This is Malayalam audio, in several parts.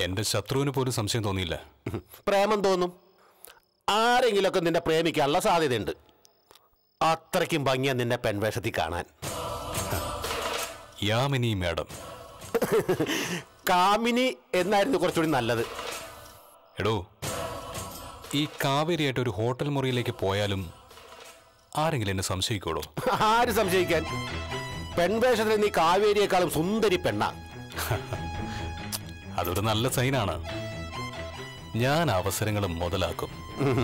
എന്റെ ശത്രുവിന് പോലും സംശയം തോന്നിയില്ല പ്രേമം തോന്നും ആരെങ്കിലുമൊക്കെ നിന്നെ പ്രേമിക്കാനുള്ള സാധ്യതയുണ്ട് അത്രയ്ക്കും ഭംഗിയാ നിന്നെ പെൺവേഷത്തിൽ കാണാൻ യാമിനി മാഡം കാമിനി എന്നായിരുന്നു കുറച്ചുകൂടി നല്ലത് എടോ ഈ കാവേരിയായിട്ട് ഒരു ഹോട്ടൽ മുറിയിലേക്ക് പോയാലും ആരെങ്കിലും എന്നെ സംശയിക്കൂടോ ആര് സംശയിക്കാൻ പെൺവേഷത്തിൽ നീ കാവേരിയേക്കാളും സുന്ദരി പെണ്ണ അതൊരു നല്ല സൈനാണ് ഞാൻ അവസരങ്ങളും മുതലാക്കും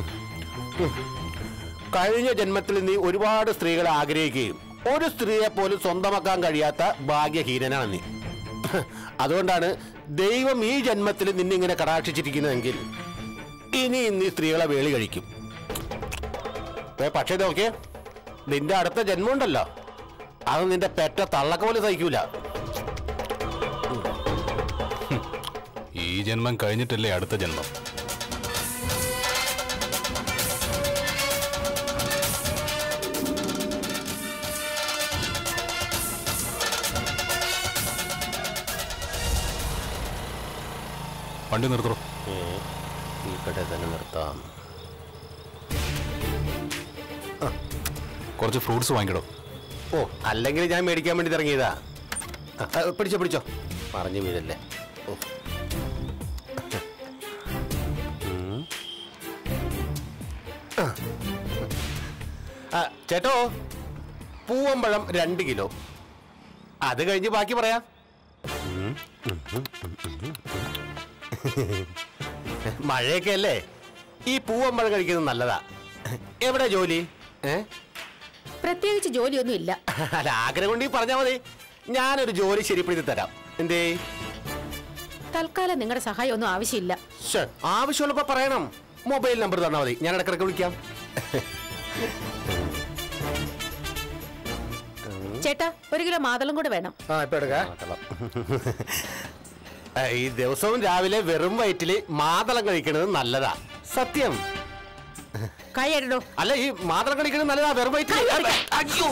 കഴിഞ്ഞ ജന്മത്തിൽ നീ ഒരുപാട് സ്ത്രീകളെ ആഗ്രഹിക്കുകയും ഒരു സ്ത്രീയെ പോലും സ്വന്തമാക്കാൻ കഴിയാത്ത ഭാഗ്യഹീനനാണ് നീ അതുകൊണ്ടാണ് ദൈവം ഈ ജന്മത്തിൽ നിന്നിങ്ങനെ കടാക്ഷിച്ചിരിക്കുന്നതെങ്കിൽ ഇനി നീ സ്ത്രീകളെ വേളി കഴിക്കും ഏ, പക്ഷേ നോക്കിയേ നിന്റെ അടുത്ത ജന്മം ഉണ്ടല്ലോ അത് നിന്റെ പെറ്റ തള്ളക്ക പോലെ സഹിക്കൂല ഈ ജന്മം കഴിഞ്ഞിട്ടല്ലേ അടുത്ത ജന്മം വണ്ടി നിർത്തോ ഇവിടെ തന്നെ നിർത്താം കുറച്ച് ഫ്രൂട്ട്സ് വാങ്ങിക്കടോ ഓ അല്ലെങ്കിൽ ഞാൻ മേടിക്കാൻ വേണ്ടി ഇറങ്ങിയതാ ആ, ആ, പിടിച്ചോ പിടിച്ചോ പറഞ്ഞു വീഴല്ലേ ഓ ഉം. ആ. ആ, ചേട്ടോ പൂവമ്പഴം രണ്ട് കിലോ അത് കഴിഞ്ഞ് ബാക്കി പറയാം ഉം, ഉം, ഉം, ഉം, ഉം. മഴയൊക്കെ അല്ലേ ഈ പൂവമ്പഴം കഴിക്കുന്നത് നല്ലതാ എവിടെ ജോലി ഏ പ്രത്യേകിച്ച് ജോലിയൊന്നും ഇല്ല അല്ല ആഗ്രഹം കൊണ്ട് പറഞ്ഞാൽ മതി ഞാനൊരു ജോലി ശരിപ്പെടുത്തി തരാം എന്തേ തൽക്കാലം നിങ്ങളുടെ സഹായം ഒന്നും ആവശ്യമില്ല ശ്ശെ, ആവശ്യമുള്ളപ്പോ പറയണം മൊബൈൽ നമ്പർ തന്നാൽ മതി ഞാൻ ഇടക്കിടക്ക് വിളിക്കാം ചേട്ടാ ഒരു കിലോ മാതളം കൂടെ വേണം ആ ഇപ്പൊ എടുക്കാം ഈ ദിവസവും രാവിലെ വെറും വയറ്റില് മാതളം കഴിക്കുന്നത് നല്ലതാ സത്യം കൈ എടോ അല്ല ഈ മാതളം കഴിക്കുന്നത് നല്ലതാ വെറും വയറ്റില് അയ്യോ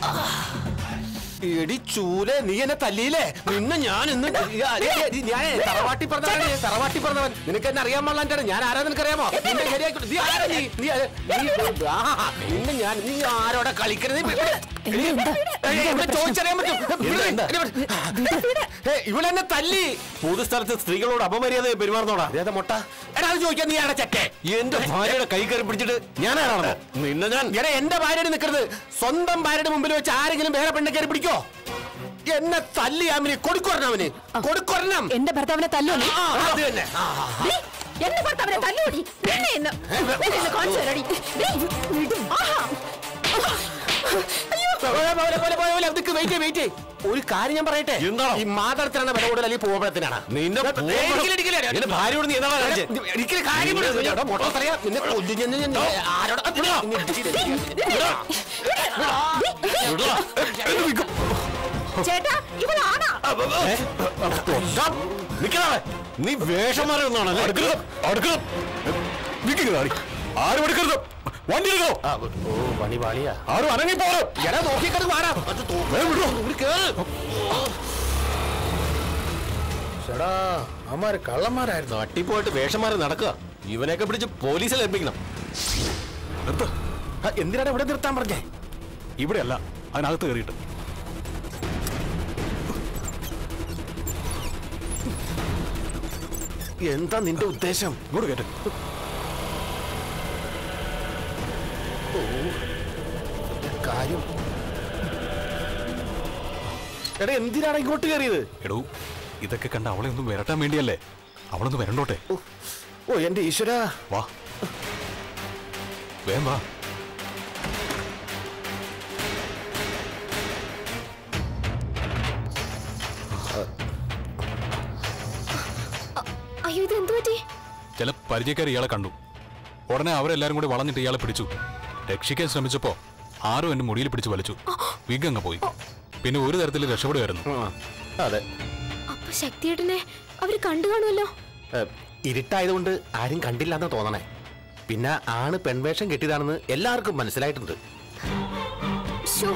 എടി ചൂലെ നീ എന്നെ തല്ലിയില്ലേ നിന്നെ ഞാൻ ഇന്ന് ഞാൻ തറവാട്ടി പറഞ്ഞവൻ തറവാട്ടി പറഞ്ഞവൻ നിനക്ക് എന്നെ അറിയാൻ പാടില്ല ഞാൻ ആരാ നിനക്ക് അറിയാമോ നിന്നെ ശരിയാക്കി നീ ആരാ നീ നീ ആരാ? നീ ആഹാ, നിന്നെ ഞാൻ നീ ആരോടെ കളിക്കരുത് നീ ഇവിടെ- ഏയ്, ഇവിടെ ചോദിച്ചറിയാൻ പറ്റും ഇവളെന്നെ തല്ലി പൊതുസ്ഥലത്ത് സ്ത്രീകളോട് അപമര്യാദ പെരുമാറുന്നോടാ അതേ മുട്ട എടാ അത് ചോദിക്കാൻ നീ ആടെ ചെക്കെ എന്റെ ഭാര്യയുടെ കൈ കയറി പിടിച്ചിട്ട് ഞാനാണോ നിന്നെ ഞാൻ എടാ എന്റെ ഭാര്യയുടെ നിൽക്കരുത് സ്വന്തം ഭാര്യയുടെ മുമ്പിൽ വെച്ച് ആരെങ്കിലും വേറെ പെണ്ണെ കയറി പിടിക്കോ എന്നെ തല്ലി അവന് കൊടുക്കൊരണം അവന് കൊടുക്കൊരണം എന്റെ ഭർത്താവിനെ തല്ലു നീ. ആ, അത് തന്നെ ആ, ആ, ആ. നീ എന്റെ ഭർത്താവിനെ തല്ലുടി നിന്നെ ഇന്ന് നിന്നെ ഇന്ന് കാണിച്ചു തരാടി. നീ വിടും. ആഹാ. അയ്യോ. പോലെ, പോലെ, പോലെ, പോലെ, പോലെ. നിക്ക് വെയിറ്റ് ചെയ്യ്, വെയിറ്റ് ചെയ്യ്. ഒരു കാര്യം ഞാൻ പറയട്ടെ ഈ മാതളത്തിനാണ് വില കൂടുതൽ അല്ലെങ്കിൽ പൂവപ്പഴത്തിനാണ് നിന്റെ ഭാര്യയോട് നീ എന്താ എനിക്കൊരു കാര്യം കൂടി ഉണ്ട്. എടാ, മൊട്ട തലയാ. നിന്നെ കൊല്ലും ഞാൻ, ഞാൻ, ഞാൻ. ആരോടാ? നിന്നെ ഇടിച്ചിട്ട് വിടാ. ചേട്ടാ ഇവളാണാ നിക്കണവേ നീ വേഷം മാറുന്നതാണല്ലേ ആരും എടുക്കരുത് വണ്ടി എടുക്കോ ഓ പണി പാളിയാ ആരും അനങ്ങി പോകണം എടാ നോക്കിക്കത് മാറാം ചേടാ അമ്മാര് കള്ളന്മാരായിരുന്നു തട്ടിപ്പോയിട്ട് വേഷം മാറി നടക്കുക ഇവനെയൊക്കെ പിടിച്ച് പോലീസിൽ ഏൽപ്പിക്കണം നിർത്ത് ആ, എന്തിനാണ് ഇവിടെ നിർത്താൻ പറഞ്ഞേ ഇവിടെയല്ല അതിനകത്ത് കയറിയിട്ട് എന്താ നിന്റെ ഉദ്ദേശം ഇങ്ങോട്ട് കയറ്റ കാര്യം എടാ എന്തിനാണ് ഇങ്ങോട്ട് കയറിയത് എടോ ഇതൊക്കെ കണ്ട് അവളെ ഒന്നും വരട്ടാൻ വേണ്ടിയല്ലേ അവളൊന്ന് വരണ്ടോട്ടെ ഓ, ഓ എന്റെ ഈശ്വര വാ വേം വാ അയ്യോ ഇത് എന്തു പറ്റി ചില പരിചയക്കാർ ഇയാളെ കണ്ടു ഉടനെ അവരെല്ലാരും കൂടി വളഞ്ഞിട്ട് ഇയാളെ പിടിച്ചു രക്ഷിക്കാൻ ശ്രമിച്ചപ്പോ ആരും എന്നെ മുടിയിൽ പിടിച്ച് വലിച്ചു വിഗ് അങ്ങ് പോയി പിന്നെ ഒരു തരത്തിൽ രക്ഷപ്പെടുമായിരുന്നു അതെ അപ്പൊ ശക്തിയേട്ടനെ അവര് കണ്ടു കാണുമല്ലോ ഏ, ഇരുട്ടായതുകൊണ്ട് ആരും കണ്ടില്ല എന്നാ തോന്നണേ പിന്നെ ആണ് പെൺവേഷം കെട്ടിയതാണെന്ന് എല്ലാവർക്കും മനസ്സിലായിട്ടുണ്ട് ശോ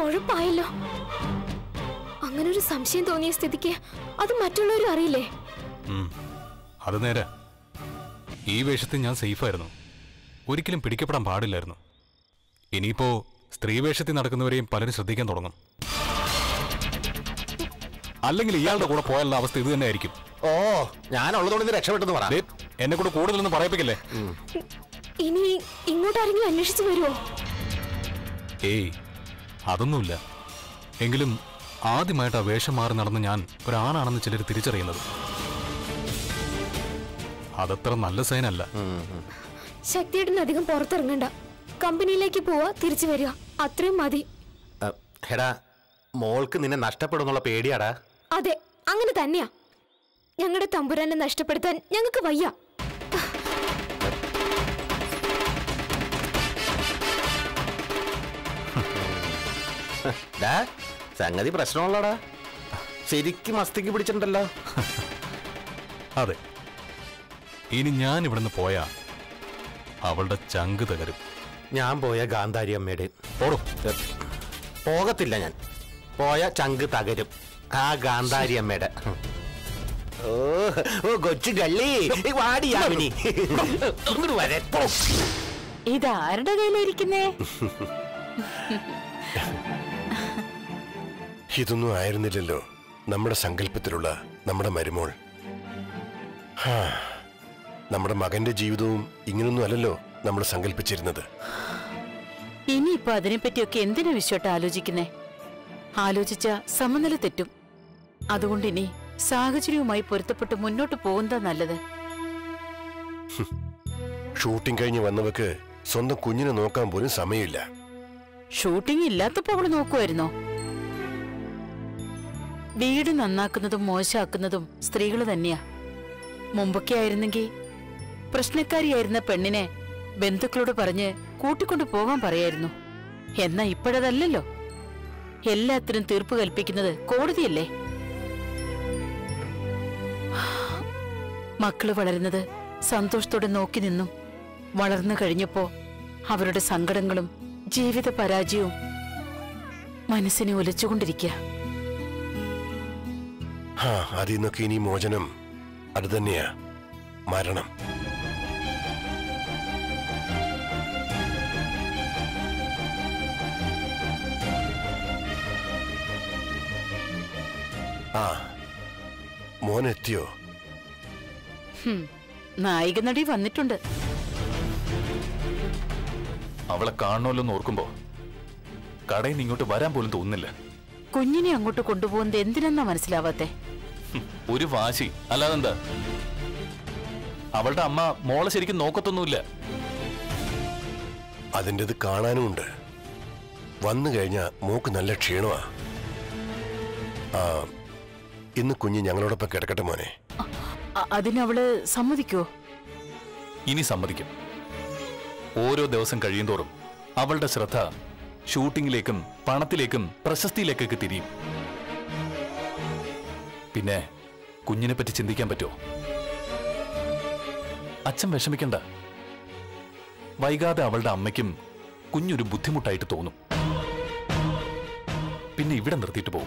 കുഴപ്പായല്ലോ അങ്ങനെ ഒരു സംശയം തോന്നിയ സ്ഥിതിക്ക് അത് മറ്റുള്ളവരും അറിയില്ലേ ഉം, അത് നേരെ ഈ വേഷത്തിൽ ഞാൻ സേഫായിരുന്നു ഒരിക്കലും പിടിക്കപ്പെടാൻ പാടില്ലായിരുന്നു ഇനിയിപ്പോ സ്ത്രീ വേഷത്തിൽ നടക്കുന്നവരെയും പലരും ശ്രദ്ധിക്കാൻ തുടങ്ങും അല്ലെങ്കിൽ ഇയാളുടെ കൂടെ പോയാലുള്ള അവസ്ഥ ഇത് തന്നെ ആയിരിക്കും ഓ ഞാനുള്ളതുകൊണ്ട് ഇത് രക്ഷപ്പെട്ടെന്ന് പറ ദേ, എന്നെ കൂടെ കൂടുതലൊന്നും പറയിപ്പിക്കല്ലേ ഇനി ഇങ്ങോട്ടാരെങ്കിലും അന്വേഷിച്ചു വരുമോ ഏയ് അതൊന്നുമില്ല എങ്കിലും ആദ്യമായിട്ട് ആ വേഷം മാറി നടന്ന് ഞാൻ ഒരാണാണെന്ന് ചിലർ തിരിച്ചറിയുന്നത് അതത്ര നല്ല സൈനല്ല ശക്തിയേട്ടന് അധികം പുറത്തിറങ്ങണ്ട കമ്പനിയിലേക്ക് പോവാ തിരിച്ചു വരിക അത്രയും മതി അ, എടാ മോൾക്ക് നിന്നെ നഷ്ടപ്പെടുന്നുള്ള പേടിയാടാ അതെ അങ്ങനെ തന്നെയാ ഞങ്ങളുടെ തമ്പുരാനെ നഷ്ടപ്പെടുത്താൻ ഞങ്ങൾക്ക് വയ്യ ഡാ സംഗതി പ്രശ്നമുള്ളടാ ശരിക്കും മസ്തിക്ക് പിടിച്ചിട്ടുണ്ടല്ലോ അതെ ഇനി ഞാൻ ഇവിടുന്ന് പോയാ അവളുടെ ചങ്ക് തകരും ഞാൻ പോയ ഗാന്ധാരി അമ്മയുടെ പോടോ പോകത്തില്ല ഞാൻ പോയ ചങ്ക് തകരും ആ ഗാന്ധാരി അമ്മയുടെ ഓ ഓ കൊച്ചു ഗള്ളി ഈ വാടി യാമിനി ഇങ്ങോട്ട് വരട്ടോ ഇതാരുടെ കയ്യിലിരിക്കുന്നേ ഇതൊന്നും ആയിരുന്നില്ലല്ലോ നമ്മുടെ സങ്കല്പത്തിലുള്ള നമ്മുടെ മരുമോൾ ഹാ, നമ്മുടെ മകന്റെ ജീവിതവും ഇങ്ങനൊന്നും അല്ലല്ലോ നമ്മൾ സങ്കല്പിച്ചിരുന്നത് ഇനിയിപ്പോ അതിനെപ്പറ്റിയൊക്കെ എന്തിനാ വിശ്വട്ട് ആലോചിക്കുന്നേ ആലോചിച്ച സമനില തെറ്റും അതുകൊണ്ട് ഇനി സാഹചര്യവുമായി പൊരുത്തപ്പെട്ട് മുന്നോട്ട് പോകുന്നതാ നല്ലത് ഷൂട്ടിംഗ് കഴിഞ്ഞ് വന്നവക്ക് സ്വന്തം കുഞ്ഞിനെ നോക്കാൻ പോലും സമയമില്ല ഷൂട്ടിംഗ് ഇല്ലാത്തപ്പോ അവള് നോക്കുമായിരുന്നോ വീട് നന്നാക്കുന്നതും മോശമാക്കുന്നതും സ്ത്രീകൾ തന്നെയാ മുമ്പൊക്കെ ആയിരുന്നെങ്കിൽ പ്രശ്നക്കാരിയായിരുന്ന പെണ്ണിനെ ബന്ധുക്കളോട് പറഞ്ഞ് കൂട്ടിക്കൊണ്ടു പോകാൻ പറയായിരുന്നു എന്നാ ഇപ്പോഴതല്ലല്ലോ എല്ലാത്തിനും തീർപ്പ് കൽപ്പിക്കുന്നത് കോടതിയല്ലേ മക്കള് വളരുന്നത് സന്തോഷത്തോടെ നോക്കി നിന്നും വളർന്നു കഴിഞ്ഞപ്പോ അവരുടെ സങ്കടങ്ങളും ജീവിത പരാജയവും മനസ്സിനെ ഒലിച്ചുകൊണ്ടിരിക്കുക ഹാ അതിൽ നിന്നൊക്കെ ഇനി മോചനം അത് തന്നെയാ മരണം ആ മോൻ എത്തിയോ നായിക നടി വന്നിട്ടുണ്ട് അവളെ കാണണമല്ലോ എന്ന് ഓർക്കുമ്പോ കടയിൽ നിന്ന് ഇങ്ങോട്ട് വരാൻ പോലും തോന്നുന്നില്ല കുഞ്ഞിനെ അങ്ങോട്ട് കൊണ്ടുപോകുന്നത് എന്തിനെന്നാ മനസ്സിലാവാത്തെ ഹും, ഒരു വാശി അല്ലാതെന്താ അവളുടെ അമ്മ മോളെ ശരിക്കും നോക്കത്തൊന്നുമില്ല അതിൻ്റെത് കാണാനുമുണ്ട് വന്നു കഴിഞ്ഞ മോക്ക് നല്ല ക്ഷീണമാ ആ ഇന്ന് കുഞ്ഞ് ഞങ്ങളോടൊപ്പം കിടക്കട്ടെ മോനെ അ- അതിനവള് സമ്മതിക്കുവോ ഇനി സമ്മതിക്കും ഓരോ ദിവസം കഴിയുന്തോറും അവളുടെ ശ്രദ്ധ ഷൂട്ടിങ്ങിലേക്കും പണത്തിലേക്കും പ്രശസ്തിയിലേക്കൊക്കെ തിരിയും പിന്നെ കുഞ്ഞിനെ പറ്റി ചിന്തിക്കാൻ പറ്റുമോ അച്ഛൻ വിഷമിക്കണ്ട വൈകാതെ അവളുടെ അമ്മയ്ക്കും കുഞ്ഞൊരു ബുദ്ധിമുട്ടായിട്ട് തോന്നും പിന്നെ ഇവിടെ നിർത്തിയിട്ട് പോകും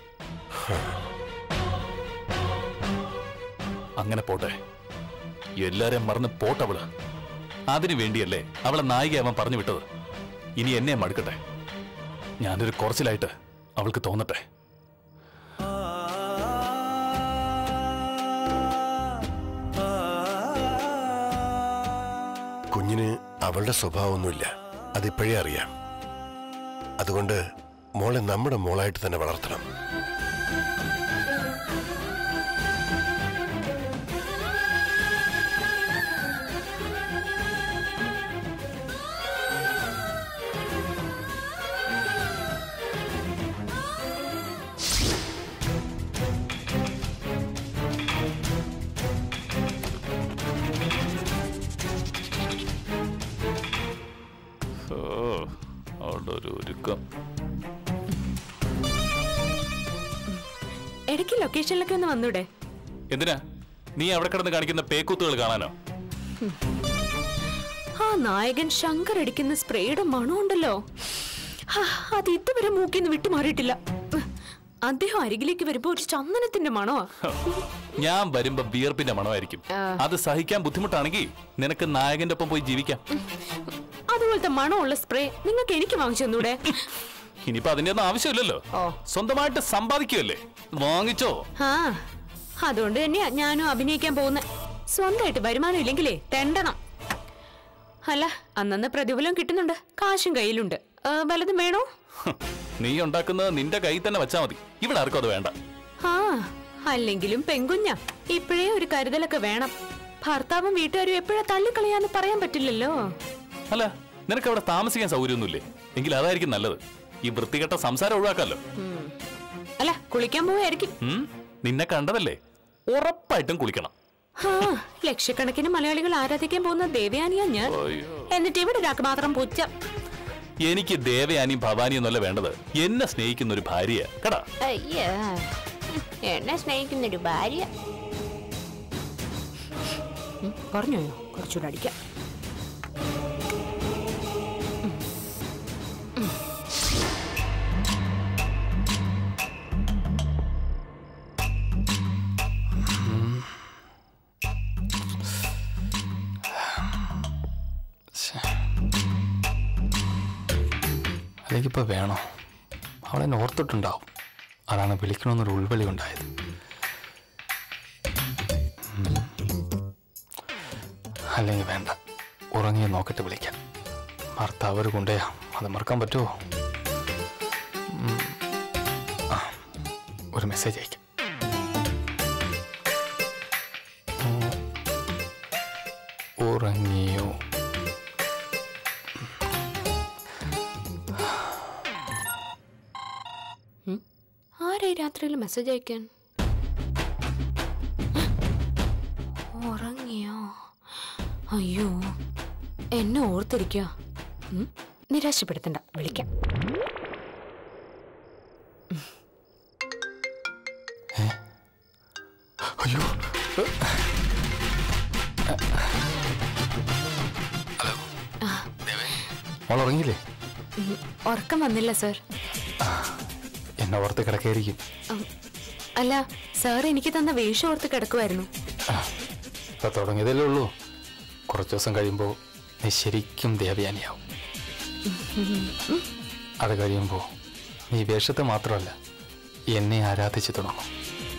അങ്ങനെ പോട്ടെ എല്ലാരെയും മറന്ന് പോട്ടവള് അതിനു വേണ്ടിയല്ലേ അവളെ നായികയാവാൻ പറഞ്ഞു വിട്ടത് ഇനി എന്നെ മടുക്കട്ടെ ഞാനൊരു കുറച്ചിലായിട്ട് അവൾക്ക് തോന്നട്ടെ കുഞ്ഞിന് അവളുടെ സ്വഭാവമൊന്നുമില്ല അതിപ്പോഴേ അറിയാം അതുകൊണ്ട് മോളെ നമ്മുടെ മോളായിട്ട് തന്നെ വളർത്തണം ഓ അവളുടെ ഒരു ഒരുക്കം ഇടയ്ക്ക് ലൊക്കേഷനിലൊക്കെ ഒന്ന് വന്നൂടെ എന്തിനാ നീ അവിടെ കിടന്ന് കാണിക്കുന്ന പേക്കൂത്തുകൾ കാണാനോ ആ നായകൻ ശങ്കർ അടിക്കുന്ന സ്പ്രേയുടെ മണമുണ്ടല്ലോ ഹാ, അത് ഇതുവരെ മൂക്കിന്ന് വിട്ടുമാറിയിട്ടില്ല അദ്ദേഹം അരികിലേക്ക് വരുമ്പോ ഒരു ചന്ദനത്തിന്റെ മണമാ ഞാൻ വരുമ്പോ വിയർപ്പിന്റെ മണമായിരിക്കും അത് സഹിക്കാൻ ബുദ്ധിമുട്ടാണെങ്കിൽ നിനക്ക് നായകന്റെ ഒപ്പം പോയി ജീവിക്കാം അതുപോലത്തെ മണമുള്ള സ്പ്രേ നിങ്ങൾക്ക് എനിക്ക് വാങ്ങിച്ചു തന്നൂടെ ഇനിയിപ്പോ അതിന്റെ ഒന്നും ആവശ്യമില്ലല്ലോ ഓ. സ്വന്തമായിട്ട് സമ്പാദിക്കുമല്ലേ വാങ്ങിച്ചോ ആ അതുകൊണ്ട് തന്നെയാ ഞാനും അഭിനയിക്കാൻ പോകുന്നത് സ്വന്തമായിട്ട് വരുമാനം ഇല്ലെങ്കിലേ തെണ്ടണം അല്ല അന്നന്ന് പ്രതിഫലം കിട്ടുന്നുണ്ട് കാശും കയ്യിലുണ്ട് ഏ, വല്ലതും വേണോ ഹ്, നീ ഉണ്ടാക്കുന്നത് നിന്റെ കയ്യിൽ തന്നെ വെച്ചാ മതി ഇവിടെ ആർക്കും അത് വേണ്ട ആ അല്ലെങ്കിലും പെങ്കുഞ്ഞ ഇപ്പോഴേ ഒരു കരുതലൊക്കെ വേണം ഭർത്താവും വീട്ടുകാരും എപ്പോഴാ തള്ളിക്കളയാന്ന് പറയാൻ പറ്റില്ലല്ലോ അല്ല നിനക്ക് അവിടെ താമസിക്കാൻ സൗകര്യമൊന്നുമില്ലേ എങ്കിൽ അതായിരിക്കും നല്ലത് ഈ വൃത്തികെട്ട സംസാരം ഒഴിവാക്കാലോ അല്ല കുളിക്കാൻ പോവായിരിക്കും ഉം? നിന്നെ കണ്ടതല്ലേ ഉറപ്പായിട്ടും കുളിക്കണം ആ ലക്ഷക്കണക്കിന് മലയാളികൾ ആരാധിക്കാൻ പോകുന്ന ദേവയാനിയാ ഞാൻ എന്നിട്ട് ഇവിടെ ഒരാൾക്ക് മാത്രം പുച്ഛം എനിക്ക് ദേവയാനിയും ഭവാനിയും ഒന്നല്ല വേണ്ടത് എന്നെ സ്നേഹിക്കുന്ന ഒരു ഭാര്യ കടാ അയ്യാ എന്നെ സ്നേഹിക്കുന്ന ഒരു ഭാര്യ ഉം, കുറഞ്ഞോ കുറച്ചുകൂടെ അടിക്കാം അല്ലെങ്കിൽ ഇപ്പോൾ വേണോ അവളെന്നെ ഓർത്തിട്ടുണ്ടാവും അതാണ് വിളിക്കണമെന്നൊരു ഉൾവിളി ഉണ്ടായത് ഉം. അല്ലെങ്കിൽ വേണ്ട ഉറങ്ങിയ നോക്കിട്ട് വിളിക്കാം ഭർത്താവ് ഒരു കൊണ്ടയാ അത് മറക്കാൻ പറ്റുമോ ഉം. ആ, ഒരു മെസ്സേജ് അയക്കാം ഉം. ഉറങ്ങിയോ ആരായി രാത്രിയിൽ മെസ്സേജ് അയക്കാൻ ഉറങ്ങിയോ അയ്യോ എന്നെ ഓർത്തിരിക്കുക നിരാശപ്പെടുത്തണ്ട വിളിക്കാം അയ്യോ ഹലോ മോൾ ഉറങ്ങിയില്ലേ ഉം, ഉറക്കം വന്നില്ല സർ എന്നെ ഓർത്ത് കിടക്കായിരിക്കും ഉം, അല്ല സാർ എനിക്ക് തന്ന വേഷം ഓർത്ത് കിടക്കുമായിരുന്നു ഇപ്പൊ തുടങ്ങിയതല്ലേ ഉള്ളൂ കുറച്ച് ദിവസം കഴിയുമ്പോൾ നീ ശരിക്കും ദേവയാനിയാവും അത് കഴിയുമ്പോൾ നീ വേഷത്തെ മാത്രമല്ല എന്നെ ആരാധിച്ചു തുടങ്ങും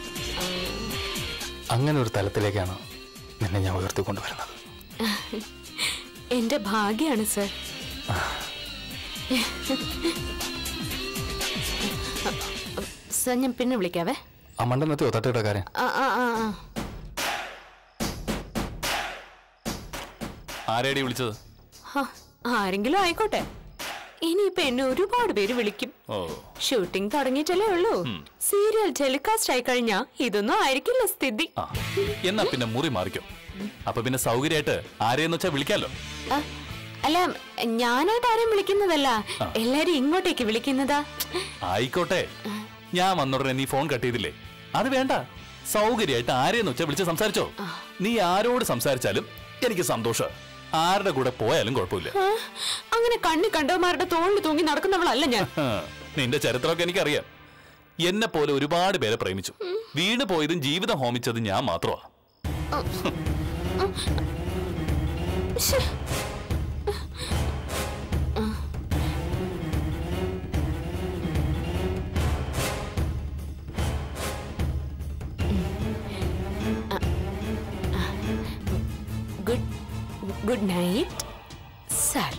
അങ്ങനെ ഒരു തലത്തിലേക്കാണ് നിന്നെ ഞാൻ ഉയർത്തിക്കൊണ്ടുവരുന്നത് എന്റെ ഭാഗ്യാണ് സർ സർ ഞാൻ പിന്നെ വിളിക്കാവേ ആ മണ്ടെന്നെത്തിയോ തട്ടിയിട്ടക്കാരൻ ആ ആ ആ ആ ആരേടി വിളിച്ചത് ഹ, ആരെങ്കിലും ആയിക്കോട്ടെ ഇനിയിപ്പൊ എന്നെ ഒരുപാട് പേര് വിളിക്കും ഓ ഷൂട്ടിംഗ് തുടങ്ങിയിട്ടല്ലേ ഉള്ളൂ സീരിയൽ ടെലികാസ്റ്റ് ആയി കഴിഞ്ഞാ ഇതൊന്നും ആയിരിക്കില്ല സ്ഥിതി ആ എന്നാ പിന്നെ മുറി മാറിക്കോ അപ്പൊ പിന്നെ സൗകര്യമായിട്ട് ആരെയെന്ന് വെച്ചാ വിളിക്കാലോ ആ, അല്ല ഞാനായിട്ട് ആരെയും വിളിക്കുന്നതല്ല എല്ലാരും ഇങ്ങോട്ടേക്ക് വിളിക്കുന്നതാ ആയിക്കോട്ടെ ഞാൻ വന്നുടനെ നീ ഫോൺ കട്ട് ചെയ്തില്ലേ അത് വേണ്ട സൗകര്യമായിട്ട് ആരെയെന്ന് വെച്ചാ വിളിച്ച് സംസാരിച്ചോ നീ ആരോട് സംസാരിച്ചാലും എനിക്ക് സന്തോഷം ആരുടെ കൂടെ പോയാലും കുഴപ്പമില്ല ആ, അങ്ങനെ കണ്ണി കണ്ടവന്മാരുടെ തോളിൽ തൂങ്ങി നടക്കുന്നവളല്ല ഞാൻ ആ, നിന്റെ ചരിത്രമൊക്കെ എനിക്കറിയാം എന്നെ പോലെ ഒരുപാട് പേരെ പ്രേമിച്ചു വീണ് പോയതും ജീവിതം ഹോമിച്ചതും ഞാൻ മാത്രമാ ശ്ശെ. Good good night sir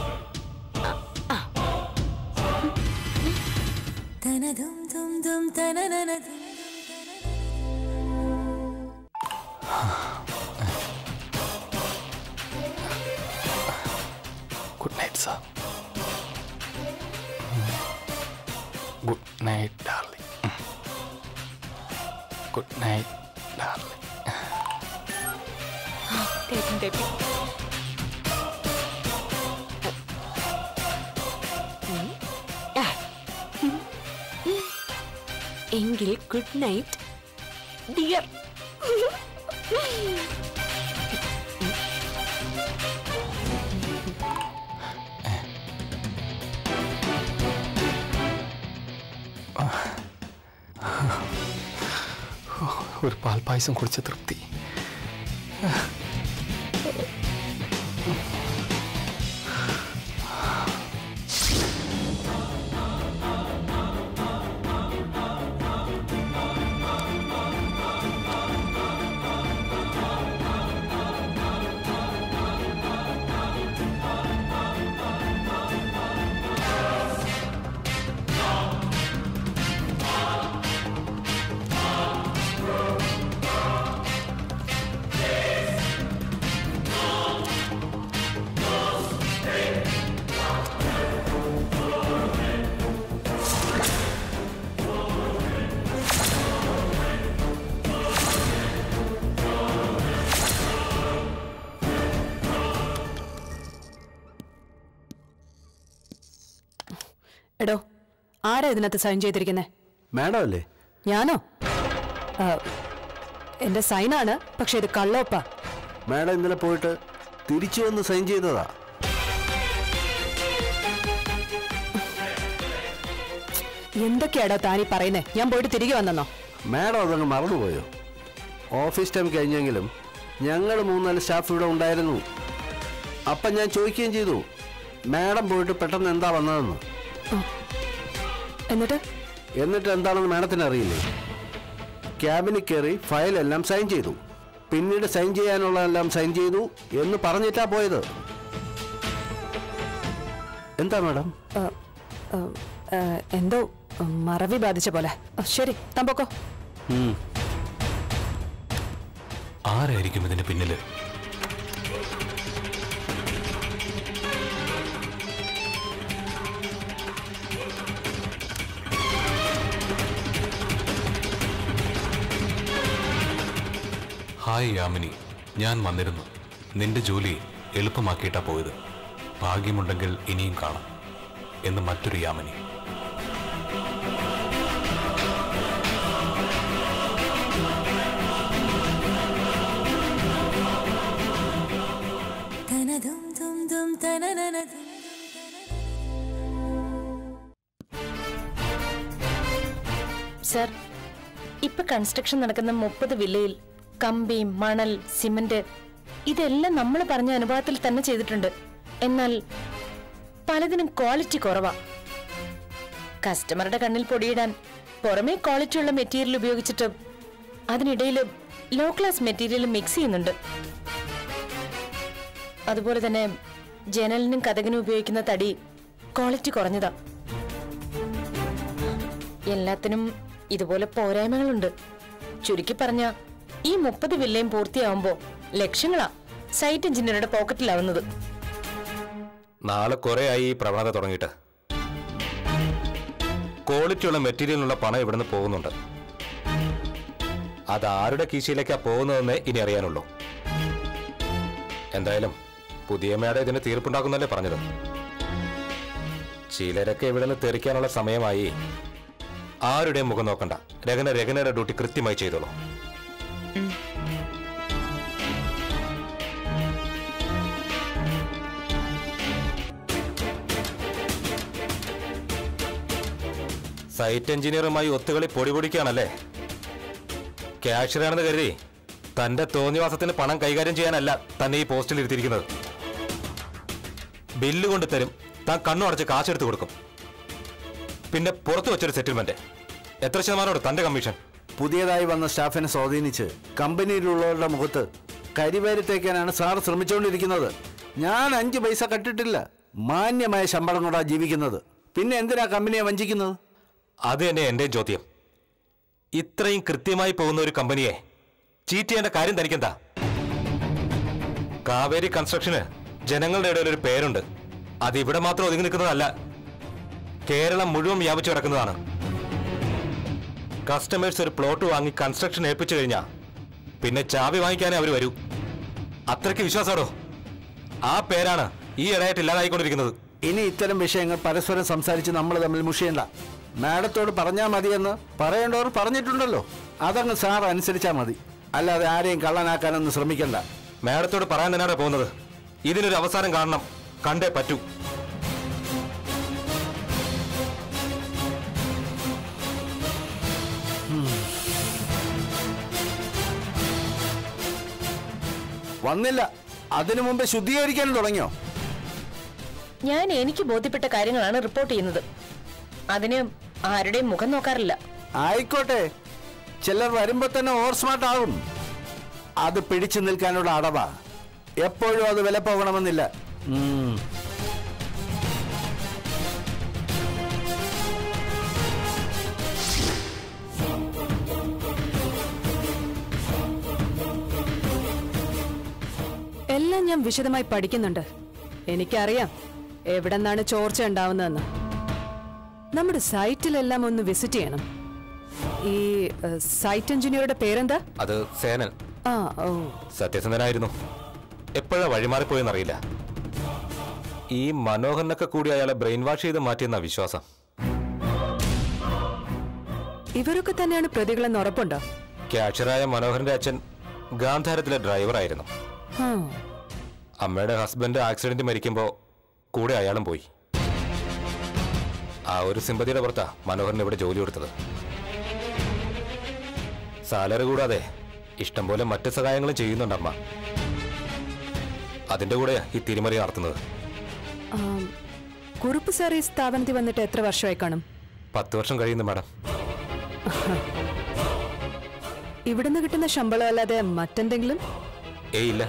good night sir good night darling good night darling ടേപ്പിംഗ് ടേപ്പിംഗ് എങ്കിൽ ഗുഡ് നൈറ്റ് ഡിയർ ഒരു പാൽപ്പായസം കുടിച്ച തൃപ്തി എടോ ആരാ ഇതിനകത്ത് സൈൻ ചെയ്തിരിക്കുന്നത് മാഡം അല്ലേ ഞാനോ ആ, എന്റെ സൈനാണ് പക്ഷെ ഇത് കള്ളോപ്പ മാഡം ഇന്നലെ പോയിട്ട് തിരിച്ചു വന്ന് സൈൻ ചെയ്തതാ എന്തൊക്കെയാടോ താനീ പറയുന്നേ ഞാൻ പോയിട്ട് തിരികെ വന്നെന്നോ മാഡം അതങ്ങ് മറന്നുപോയോ ഓഫീസ് ടൈം കഴിഞ്ഞെങ്കിലും ഞങ്ങൾ മൂന്നാല് സ്റ്റാഫ് ഇവിടെ ഉണ്ടായിരുന്നു അപ്പം ഞാൻ ചോദിക്കുകയും ചെയ്തു മാഡം പോയിട്ട് പെട്ടെന്ന് എന്താ വന്നതെന്ന് എന്നിട്ട് എന്നിട്ട് എന്താണെന്ന് മാഡത്തിന് അറിയില്ലേ ക്യാബിനിൽ കയറി ഫയലെല്ലാം സൈൻ ചെയ്തു പിന്നീട് സൈൻ ചെയ്യാനുള്ളതെല്ലാം സൈൻ ചെയ്തു എന്ന് പറഞ്ഞിട്ടാ പോയത് എന്താ മാഡം ആ, ആ, ആ, എന്തോ ഉം, മറവി ബാധിച്ച പോലെ ആ, ശരി തമ്പൊക്കോ ആരായിരിക്കും ഇതിന് പിന്നില് ഹായ് യാമിനി ഞാൻ വന്നിരുന്നു നിന്റെ ജോലി എളുപ്പമാക്കിയിട്ടാ പോയത് ഭാഗ്യമുണ്ടെങ്കിൽ ഇനിയും കാണാം എന്ന് മറ്റൊരു യാമിനി സർ ഇപ്പൊ കൺസ്ട്രക്ഷൻ നടക്കുന്ന മുപ്പത് വില്ലയിൽ കമ്പി മണൽ സിമന്റ് ഇതെല്ലാം നമ്മൾ പറഞ്ഞ അനുഭവത്തിൽ തന്നെ ചെയ്തിട്ടുണ്ട് എന്നാൽ പലതിനും ക്വാളിറ്റി കുറവാ കസ്റ്റമറുടെ കണ്ണിൽ പൊടിയിടാൻ പുറമേ ക്വാളിറ്റിയുള്ള മെറ്റീരിയൽ ഉപയോഗിച്ചിട്ട് അതിനിടയിൽ ലോ ക്ലാസ് മെറ്റീരിയൽ മിക്സ് ചെയ്യുന്നുണ്ട് അതുപോലെ തന്നെ ജനലിനും കഥകിനും ഉപയോഗിക്കുന്ന തടി ക്വാളിറ്റി കുറഞ്ഞതാ എല്ലാത്തിനും ഇതുപോലെ പോരായ്മകളുണ്ട് ചുരുക്കി പറഞ്ഞ ഈ മുപ്പത് വില്ലയും പൂർത്തിയാവുമ്പോ ലക്ഷങ്ങളാ സൈറ്റ് എഞ്ചിനീയറുടെ പോക്കറ്റിലാവുന്നത് നാളെ കുറെ ആയി ഈ പ്രവണത തുടങ്ങിയിട്ട് ക്വാളിറ്റിയുള്ള മെറ്റീരിയലിനുള്ള പണം ഇവിടുന്ന് പോകുന്നുണ്ട് അത് ആരുടെ കീശയിലേക്കാ പോകുന്നതെന്ന് ഇനി അറിയാനുള്ളൂ എന്തായാലും പുതിയ മേട ഇതിന് തീർപ്പുണ്ടാക്കുന്നല്ലേ പറഞ്ഞത് ചിലരൊക്കെ ഇവിടെ നിന്ന് തെറിക്കാനുള്ള സമയമായി ആരുടെയും മുഖം നോക്കണ്ട രഗന രഗനയുടെ ഡ്യൂട്ടി കൃത്യമായി ചെയ്തോളൂ സൈറ്റ് എഞ്ചിനീയറുമായി ഒത്തുകളി പൊടിപൊടിക്കുകയാണല്ലേ ക്യാഷ്യറാണെന്ന് കരുതി തന്റെ തോന്നിവാസത്തിന് പണം കൈകാര്യം ചെയ്യാനല്ല തന്നെ ഈ പോസ്റ്റിൽ ഇരുത്തിയിരിക്കുന്നത് ബില്ല് കൊണ്ട് തരും താൻ കണ്ണു അടച്ച് കാശെടുത്ത് കൊടുക്കും പിന്നെ പുറത്തു വെച്ചൊരു സെറ്റിൽമെന്റ് എത്ര ശതമാനോട് തന്റെ കമ്മീഷൻ പുതിയതായി വന്ന സ്റ്റാഫിനെ സ്വാധീനിച്ച് കമ്പനിയിലുള്ളവരുടെ മുഖത്ത് കരിവേരി തേക്കാനാണ് സാർ ശ്രമിച്ചുകൊണ്ടിരിക്കുന്നത് ഞാൻ അഞ്ച് പൈസ കട്ടിട്ടില്ല മാന്യമായ ശമ്പളം കൊണ്ടാ ജീവിക്കുന്നത് പിന്നെ എന്തിനാ കമ്പനിയെ വഞ്ചിക്കുന്നത് അത് തന്നെ എന്റെ ചോദ്യം ഇത്രയും കൃത്യമായി പോകുന്ന ഒരു കമ്പനിയെ ചീറ്റ് ചെയ്യേണ്ട കാര്യം തനിക്കെന്താ കാവേരി കൺസ്ട്രക്ഷന് ജനങ്ങളുടെ ഇടയിൽ ഒരു പേരുണ്ട് അത് ഇവിടെ മാത്രം ഒതുങ്ങി നിൽക്കുന്നതല്ല കേരളം മുഴുവൻ വ്യാപിച്ചു കിടക്കുന്നതാണ് കസ്റ്റമേഴ്സ് ഒരു പ്ലോട്ട് വാങ്ങി കൺസ്ട്രക്ഷൻ ഏൽപ്പിച്ചു കഴിഞ്ഞാ പിന്നെ ചാവി വാങ്ങിക്കാനേ അവർ വരൂ അത്രയ്ക്ക് വിശ്വാസമാണോ ആ പേരാണ് ഈ ഇടയായിട്ട് ഇല്ലാതായിക്കൊണ്ടിരിക്കുന്നത് ഇനി ഇത്തരം വിഷയങ്ങൾ പരസ്പരം സംസാരിച്ച് നമ്മൾ തമ്മിൽ മുഷിയണ്ട മാഡത്തോട് പറഞ്ഞാൽ മതിയെന്ന് പറയേണ്ടവർ പറഞ്ഞിട്ടുണ്ടല്ലോ അതങ്ങ് സാർ അനുസരിച്ചാൽ മതി അല്ലാതെ ആരെയും കള്ളനാക്കാനൊന്നും ശ്രമിക്കണ്ട മാഡത്തോട് പറയാൻ തന്നെയാണ് പോകുന്നത് ഇതിനൊരു അവസാനം കാണണം കണ്ടേ പറ്റൂ വന്നില്ല അതിനു മുമ്പ് ശുദ്ധീകരിക്കാനും തുടങ്ങിയോ ഞാൻ എനിക്ക് ബോധ്യപ്പെട്ട കാര്യങ്ങളാണ് റിപ്പോർട്ട് ചെയ്യുന്നത് അതിന് ആരുടെയും മുഖം നോക്കാറില്ല ആയിക്കോട്ടെ ചിലർ വരുമ്പോ തന്നെ ഓവർ സ്മാർട്ട് ആകും അത് പിടിച്ചു നിൽക്കാനുള്ള അടവാ എപ്പോഴും അത് വില പോകണമെന്നില്ല ഉം. എല്ലാം ഞാൻ വിശദമായി പഠിക്കുന്നുണ്ട് എനിക്കറിയാം എവിടെ നിന്നാണ് ചോർച്ച ഉണ്ടാവുന്നതെന്ന് നമ്മുടെ സൈറ്റിലെല്ലാം ഒന്ന് വിസിറ്റ് ചെയ്യണം ഈ ഏഹ്, സൈറ്റ് എഞ്ചിനീയറുടെ പേരെന്താ അത് സേനൻ ആ ഓ സത്യസന്ധനായിരുന്നു എപ്പോഴാ വഴിമാറിപ്പോയെന്നറിയില്ല ഈ മനോഹരനൊക്കെ കൂടി അയാളെ ബ്രെയിൻ വാഷ് ചെയ്ത് മാറ്റിയെന്ന വിശ്വാസം ഇവരൊക്കെ തന്നെയാണ് പ്രതികളെന്ന് ഉറപ്പുണ്ടോ ക്യാഷറായ മനോഹരന്റെ അച്ഛൻ ഗാന്ധാരത്തിലെ ഡ്രൈവറായിരുന്നു ആ, അമ്മയുടെ ഹസ്ബൻഡ് ആക്സിഡന്റ് മരിക്കുമ്പോൾ കൂടെ അയാളും പോയി ആ ഒരു സിമ്പതിയുടെ പുറത്താ മനോഹരന് ഇവിടെ ജോലി കൊടുത്തത് സാലറി കൂടാതെ ഇഷ്ടംപോലെ മറ്റ് സഹായങ്ങളും ചെയ്യുന്നുണ്ട് അമ്മ അതിന്റെ കൂടെ ഈ തിരിമറി നടത്തുന്നത് ആം, കുറുപ്പ് സാർ ഈ സ്ഥാപനത്തിൽ വന്നിട്ട് എത്ര വർഷമായി കാണും പത്ത് വർഷം കഴിയുന്നു മാഡം ഇവിടുന്ന് കിട്ടുന്ന ശമ്പളം അല്ലാതെ മറ്റെന്തെങ്കിലും ഏയ് ഇല്ല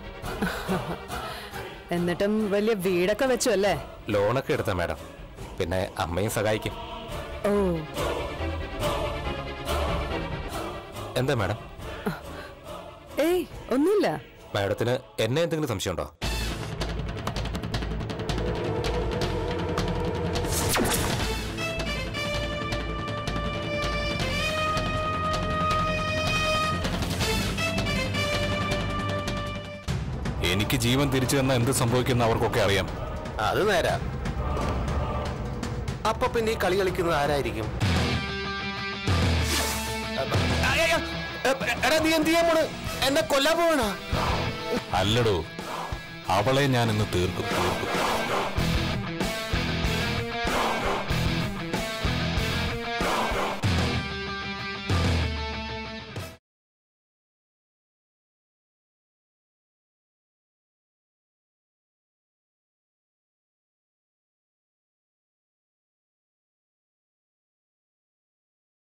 എന്നിട്ടും വലിയ വീടൊക്കെ വെച്ചു അല്ലേ ലോണൊക്കെ എടുത്ത മാഡം പിന്നെ അമ്മയും സഹായിക്കും ഓ എന്താ മാഡം ഏയ് ഒന്നുമില്ല മാഡത്തിന് എന്നെ എന്തെങ്കിലും സംശയമുണ്ടോ എനിക്ക് ജീവൻ തിരിച്ചു തന്ന എന്ത് സംഭവിക്കുന്ന അവർക്കൊക്കെ അറിയാം അത് നേരാ അപ്പൊ പിന്നെ ഈ കളി കളിക്കുന്നത് ആരായിരിക്കും അയ്യ, എടാ നീ എന്ത് ചെയ്യാൻ പോണ് എന്നെ കൊല്ലാൻ പോവണ അല്ലടോ അവളെ ഞാൻ ഇന്ന് തീർക്കും തീർക്കും